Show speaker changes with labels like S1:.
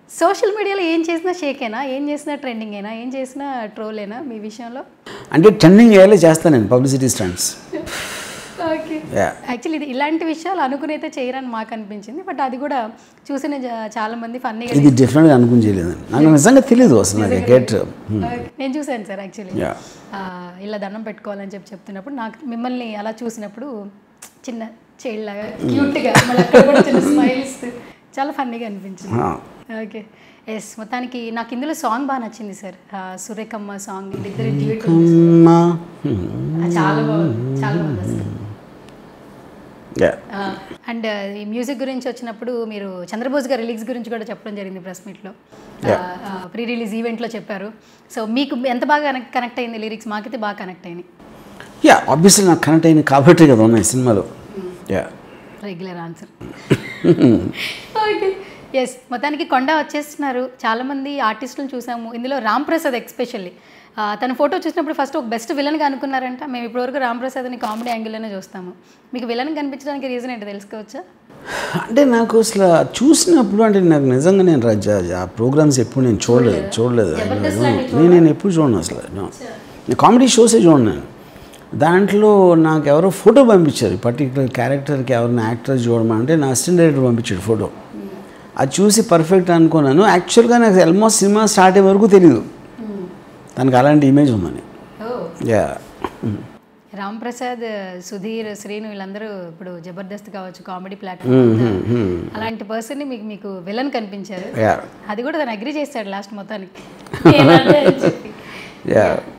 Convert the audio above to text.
S1: Social మీడియాలో ఏం చేసినా షేకేనా ఏం చేసినా ట్రెండింగ్ అయినా ఏం చేసినా ట్రోలేనా మీ విషయంలో
S2: అంటే ట్రెండింగ్ అయ్యేలా చేస్తాను నేను publicity stunts
S1: okay
S2: ya
S1: actually ఇది ఇలాంటి విషయాలు అనుకుని అయితే చేయరని మాకు అనిపించింది బట్ అది కూడా చూసిన జ- చాలా మంది ఫన్నీగా
S2: ఇది డిఫరెంట్గా అనుకుని చేయలేదు నాకు నిజంగా తెలియదు అసలు నాకు గెట్
S1: నేను చూశాను సార్ యాక్చువల్లీ
S2: యా
S1: ఇలా దండం పెట్టుకోవాలని చెప్పి చెప్తున్నప్పుడు నాకు మిమ్మల్ని అలా చూసినప్పుడు చిన్న చైల్డ్ లాగా క్యూట్గా మళ్ళీ అక్కడ కూడా చిన్న స్మైల్ ఇస్తూ చాలా ఫన్నీగా అనిపించింది ఓకే ఎస్ మొత్తానికి నాకు ఇందులో సాంగ్ బాగా నచ్చింది సార్ సురేఖమ్మ సాంగ్ ఇద్దరు డ్యూట్
S2: అమ్మా
S1: చాలా బాగుంది చాలా బాగుంది అసలు
S2: యా
S1: అండ్ ఈ మ్యూజిక్ గురించి వచ్చినప్పుడు మీరు చంద్రబోస్ గారి రిలీజ్ గురించి కూడా చెప్పడం జరిగింది ప్రెస్ మీట్లో ప్రీ రిలీజ్ ఈవెంట్లో చెప్పారు సో మీకు ఎంత బాగా కనెక్ట్ అయింది లిరిక్స్ మాకైతే బాగా కనెక్ట్ అయినాయి
S2: యా ఆబ్వియస్లీ నాకు కనెక్ట్ అయింది కాబట్టే కదా ఉన్నాయి సినిమాలో ya
S1: regular answer okay yes మొత్తానికి కొండ వచ్చేస్తున్నారు చాలామంది ఆర్టిస్టులను చూసాము ఇందులో రామ్ ప్రసాద్ ఎక్స్పెషల్లీ తన ఫోటో చూసినప్పుడు ఫస్ట్ ఒక బెస్ట్ విలన్గా అనుకున్నారంట మేము ఇప్పటివరకు రామ్ ప్రసాద్ని కామెడీ యాంగిల్లోనే చూస్తాము మీకు విలన్ కనిపించడానికి రీజన్ ఏంటో తెలుసుకోవచ్చా
S2: అంటే నాకు అసలు చూసినప్పుడు అంటే నాకు నిజంగా నేను రజ ఆ ప్రోగ్రామ్స్ ఎప్పుడు నేను చూడలేదు చూడలేదు నేను నేను ఎప్పుడు చూడను అసలు no. నేను కామెడీ షోసే చూడను నేను దాంట్లో నాకు ఎవరో ఫోటో పంపించారు పర్టికులర్ క్యారెక్టర్కి ఎవరైనా యాక్టర్ చూడమంటే నా అసిస్టెంట్ డైరెక్టర్ పంపించాడు ఫోటో అది చూసి పర్ఫెక్ట్ అనుకున్నాను యాక్చువల్గా నాకు ఆల్మోస్ట్ సినిమా స్టార్ట్ అయ్యే వరకు తెలియదు తనకు అలాంటి ఇమేజ్ ఉందని యా
S1: రామ్ ప్రసాద్ సుధీర్ శ్రీను వీళ్ళందరూ ఇప్పుడు జబర్దస్త్ కావచ్చు కామెడీ ప్లాట్ఫామ్ అలాంటి పర్సన్ని మీకు మీకు విలన్ కనిపించారు
S2: యా
S1: అది కూడా తను అగ్రి చేశాడు లాస్ట్ మొత్తానికి నేనదే అని చెప్పి
S2: యా